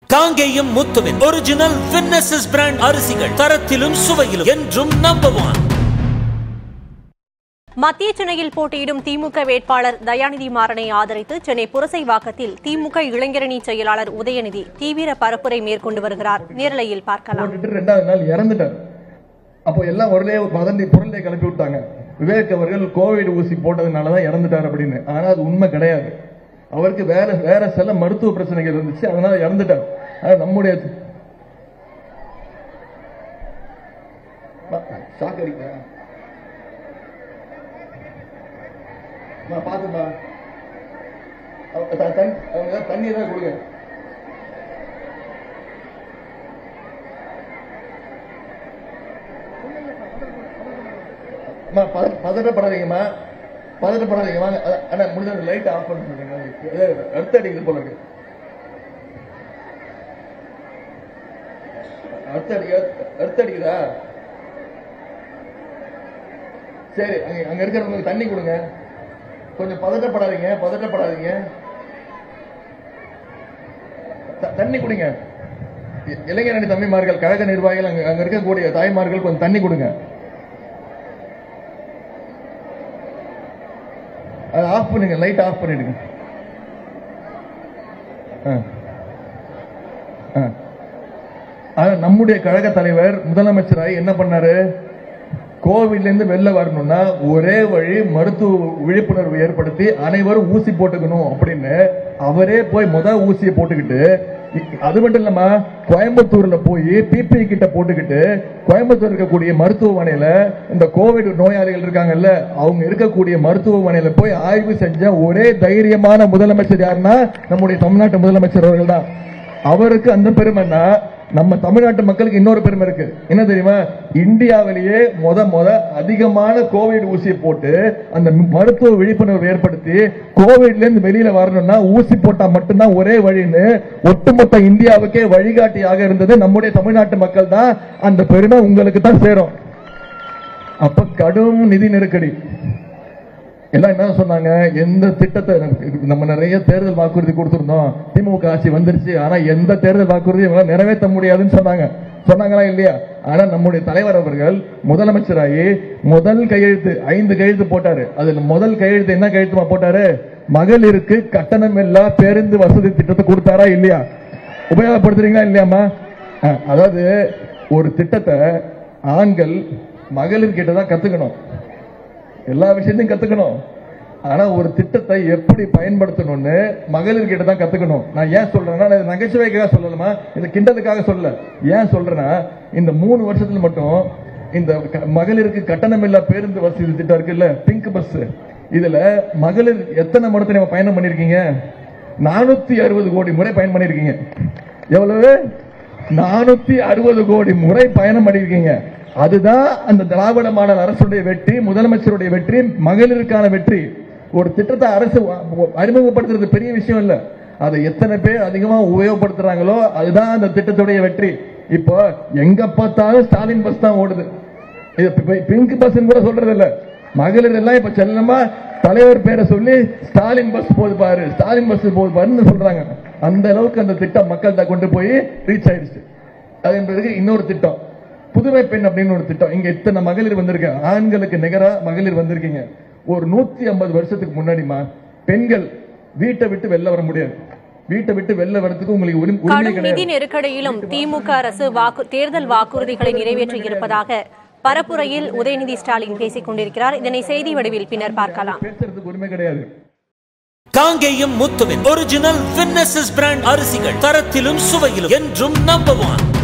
காங்கேயம் முத்துவின் ஒரிஜினல் வின்னசஸ் பிராண்ட் அரிசிகள் தரத்திலும் சுவையிலும் என்றும் நம்பர் ஒன் மத்திய சென்னையில் போட்டியிடும் திமுக வேட்பாளர் தயாநிதி மாறனை ஆதரித்து சென்னை புரசைவாக்கத்தில் திமுக இளைஞரணி செயலாளர் உதயநிதி தீவிர பரப்புரை மேற்கொண்டு வருகிறார் நேரலையில் பார்க்கலாம் போட்டுட்டு ரெண்டாவது நாள் இறந்துட்டார் அப்போ எல்லாம் உடனே வதந்தி பொருளை கிளப்பி விட்டாங்க விவேக் அவர்கள் கோவிட் ஊசி போட்டதுனால தான் இறந்துட்டார் அப்படின்னு ஆனா அது உண்மை கிடையாது அவருக்கு வேற வேற சில மருத்துவ பிரச்சனைகள் இருந்துச்சு அதனால இறந்துட்டார் ஆனா நம்முடைய ஷாக் அடிக்க பாத்துமா தண்ணி தான் கொடுங்க அம்மா, பத- பதட்டப்படாதீங்கம்மா பதட்டப்படாதீங்கம்மா அ- அண்ணா முடிஞ்ச லைட் ஆஃப் பண்ண சொல்லுங்க அடுத்த அடிக்குது போல இருக்கு அடுத்த அடிக்க அடுத்த அடிக்குதா சரி அங்க அங்க இருக்கிறவங்களுக்கு தண்ணி கொடுங்க கொஞ்சம் பதட்டப்படாதீங்க பதட்டப்படாதீங்க த- தண்ணி குடிங்க இ- இளைஞரணி தம்பிமார்கள் கழக நிர்வாகிகள் அங்க அங்க இருக்கக்கூடிய தாய்மார்கள் கொஞ்சம் தண்ணி கொடுங்க அதை ஆஃப் பண்ணுங்க லைட் ஆஃப் பண்ணிடுங்க ஆ. ஆ. ஆனா, நம்முடைய கழக தலைவர் முதலமைச்சராய் என்ன பண்ணாரு கோவிட்ல இருந்து வெளில வரணும்னா ஒரே வழி மருத்துவ விழிப்புணர்வு ஏற்படுத்தி அனைவரும் ஊசி போட்டுக்கணும் அப்படின்னு அவரே போய் முத ஊசியை போட்டுக்கிட்டு இ- அது மட்டும் இல்லாம கோயம்புத்தூர்ல போய் பிபி கிட்ட போட்டுக்கிட்டு கோயம்புத்தூர் இருக்கக்கூடிய மருத்துவமனையில இந்த கோவிட் நோயாளிகள் இருக்காங்கல்ல அவங்க இருக்கக்கூடிய மருத்துவமனையில போய் ஆய்வு செஞ்ச ஒரே தைரியமான முதலமைச்சர் யாருன்னா நம்முடைய தமிழ்நாட்டு முதலமைச்சர் அவர்கள் தான் அவருக்கு அந்த பெருமைன்னா நம்ம தமிழ்நாட்டு மக்களுக்கு இன்னொரு பெருமை இருக்கு என்ன தெரியுமா இந்தியாவிலேயே முத முத அதிகமான கோவிட் ஊசியை போட்டு அந்த மருத்துவ விழிப்புணர்வு ஏற்படுத்தி கோவிட்ல இருந்து வெளியில வரணும்னா ஊசி போட்டா மட்டும்தான் ஒரே வழின்னு ஒட்டுமொத்த இந்தியாவுக்கே வழிகாட்டியாக இருந்தது நம்முடைய தமிழ்நாட்டு மக்கள் தான் அந்த பெருமை உங்களுக்கு தான் சேரும் அப்ப கடும் நிதி நெருக்கடி எல்லாம் என்ன சொன்னாங்க எந்த திட்டத்தை நம்ம நிறைய தேர்தல் வாக்குறுதி கொடுத்திருந்தோம் திமுக ஆட்சி வந்துருச்சு ஆனா எந்த தேர்தல் வாக்குறுதி இவங்களால நிறைவேற்ற முடியாதுன்னு சொன்னாங்க சொன்னாங்களா இல்லையா ஆனா நம்முடைய தலைவர் அவர்கள் முதலமைச்சராகி முதல் கையெழுத்து ஐந்து கையெழுத்து போட்டாரு அதுல முதல் கையெழுத்து என்ன கையெழுத்துமா போட்டாரு மகளிருக்கு கட்டணம் இல்லா பேருந்து வசதி திட்டத்தை கொடுத்தாரா இல்லையா உபயோகப்படுத்துறீங்களா இல்லையாமா அஹ், அதாவது ஒரு திட்டத்தை ஆண்கள் மகளிர் கிட்ட தான் கத்துக்கணும் எல்லா விஷயத்தையும் கத்துக்கணும் ஆனா ஒரு திட்டத்தை எப்படி பயன்படுத்தணும்னு மகளிர் கிட்ட தான் கத்துக்கணும் நான் ஏன் சொல்றேன்னா நான் இது நகைச்சுவைக்காக சொல்லலாமா இது கிண்டலுக்காக சொல்லல ஏன் சொல்றேன்னா இந்த மூணு வருஷத்துல மட்டும் இந்த க- மகளிருக்கு கட்டணமில்லா பேருந்து வசதி திட்டம் இருக்குல்ல பிங்க் பஸ் இதுல மகளிர் எத்தனை மடத்தை நம்ம பயணம் பண்ணிருக்கீங்க நானூத்தி அறுபது கோடி முறை பயணம் பண்ணிருக்கீங்க எவ்வளவு நானூத்தி அறுபது கோடி முறை பயணம் பண்ணிருக்கீங்க அதுதான் அந்த திராவிட மாடல் அரசுடைய வெற்றி முதலமைச்சருடைய வெற்றி மகளிருக்கான வெற்றி ஒரு திட்டத்தை அரசு அறிமுகப்படுத்துறது பெரிய விஷயம் இல்ல அதை எத்தனை பேர் அதிகமா உபயோகப்படுத்துறாங்களோ அதுதான் அந்த திட்டத்துடைய வெற்றி இப்போ எங்க பார்த்தாலும் ஸ்டாலின் பஸ் தான் ஓடுது இது பி- பிங்க் பஸ் கூட சொல்றது இல்ல மகளிர் எல்லாம் இப்ப செல்லமா தலைவர் பேரை சொல்லி ஸ்டாலின் பஸ் போது பாரு ஸ்டாலின் பஸ் போது பாருன்னு சொல்றாங்க அந்த அளவுக்கு அந்த திட்டம் மக்கள்கிட்ட கொண்டு போய் ரீச் ஆயிடுச்சு அதன் பிறகு இன்னொரு திட்டம் புதுமை பெண் அப்படின்னு ஒரு திட்டம் இங்க இத்தனை மகளிர் வந்திருக்கு ஆண்களுக்கு நிகரா மகளிர் வந்திருக்கீங்க ஒரு நூத்தி ஐம்பது வருஷத்துக்கு முன்னாடிமா பெண்கள் வீட்டை விட்டு வெளில வர முடியாது வீட்டை விட்டு வெளில வரதுக்கு உங்களுக்கு உரிமை உரிமை கடும் நிதி கிடையாது நெருக்கடியிலும் திமுக அரசு வாக்கு தேர்தல் வாக்குறுதிகளை நிறைவேற்றி இருப்பதாக பரப்புரையில் உதயநிதி ஸ்டாலின் பேசிக் கொண்டிருக்கிறார் இதனை செய்தி வடிவில் பின்னர் பார்க்கலாம் பேசுறதுக்கு உரிமை கிடையாது காங்கேயம் முத்துவின் ஒரிஜினல் வின்னசஸ் பிராண்ட் அரிசிகள் தரத்திலும் சுவையிலும் என்றும் நம்பர் ஒன்